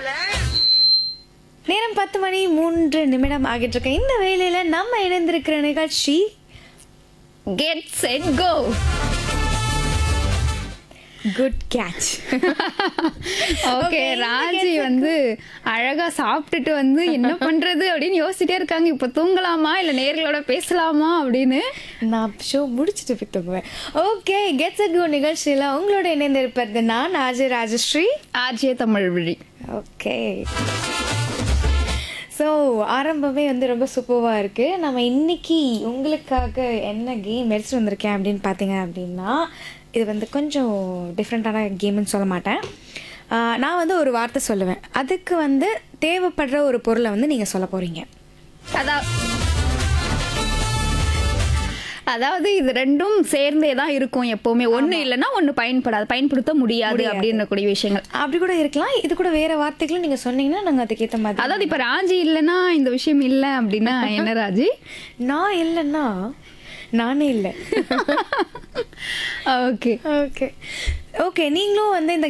நேரம் பத்து மணி மூன்று நிமிடம் ஆகிட்டு இருக்கு இந்த வேளையில நம்ம இணைந்திருக்கிற நிகழ்ச்சி get set go good catch okay Raji வந்து அழகா சாப்பிட்டுட்டு வந்து என்ன பண்றது அப்படின்னு யோசிச்சுட்டே இருக்காங்க இப்ப தூங்கலாமா இல்ல நேர்களோட பேசலாமா அப்படின்னு நான் ஷோ முடிச்சுட்டு போய் தூங்குவேன் ஓகே கெட்ஸ் அ கோ நிகழ்ச்சியில் உங்களோட இணைந்திருப்பது நான் ஆஜய் ராஜஸ்ரீ ஆர்ஜே தமிழ் விழி ஓகே ஸோ ஆரம்பமே வந்து ரொம்ப சூப்பராக இருக்குது நம்ம இன்னைக்கு உங்களுக்காக என்ன கேம் எடுத்துட்டு வந்திருக்கேன் அப்படின்னு பார்த்தீங்க அப்படின்னா இது வந்து கொஞ்சம் டிஃப்ரெண்ட்டான கேம்னு சொல்ல மாட்டேன் ஆஹ் நான் வந்து ஒரு வார்த்தை சொல்லுவேன் அதுக்கு வந்து தேவைப்படுற ஒரு பொருளை வந்து நீங்கள் சொல்ல போகிறீங்க அதான் அதாவது இது ரெண்டும் சேர்ந்தே தான் இருக்கும் எப்பவுமே ஒண்ணு இல்லைன்னா ஒண்ணு பயன்படாது பயன்படுத்த முடியாது அப்படின்ற கூடிய விஷயங்கள் அப்படி கூட இருக்கலாம் இது கூட வேறு வார்த்தைகளும் நீங்கள் சொன்னீங்கன்னா நாங்கள் அதுக்கேற்ற மாதிரி அதாவது இப்ப ராஜி இல்லைன்னா இந்த விஷயம் இல்லை அப்படின்னா என்ன ராஜி நான் இல்லைன்னா நானே இல்லை ஓகே ஓகே ஓகே நீங்களும் வந்து இந்த